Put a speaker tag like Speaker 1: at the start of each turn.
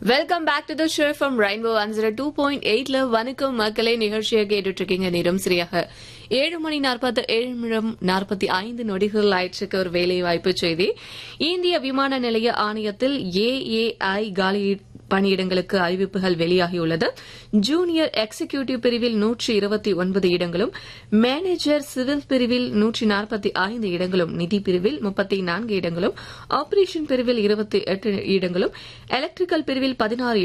Speaker 1: welcome back to the show from rainbow அன்சர two point எயிட்ல வணக்கம் மக்களே நிகழ்ச்சியை கேட்டுட்டு இருக்கீங்க நேரம் சரியாக ஏழு மணி நாற்பத்தி ஏழு நிமிடம் நாற்பத்தி ஐந்து நொடிகள் ஆயிற்றுக்கு ஒரு வேலை வாய்ப்பு செய்தி இந்திய விமான நிலைய ஆணையத்தில் ஏஏஐ காலி பணியிடங்களுக்கு அறிவிப்புகள் வெளியாகியுள்ளது ஜூனியர் எக்ஸிகியூட்டிவ் பிரிவில் நூற்றி இருபத்தி ஒன்பது இடங்களும் மேனேஜர் சிவில் பிரிவில் நூற்றி நாற்பத்தி ஐந்து இடங்களும் நிதி பிரிவில் முப்பத்தி நான்கு இடங்களும் ஆபரேஷன் பிரிவில் இருபத்தி எட்டு இடங்களும் எலக்ட்ரிக்கல் பிரிவில் பதினாறு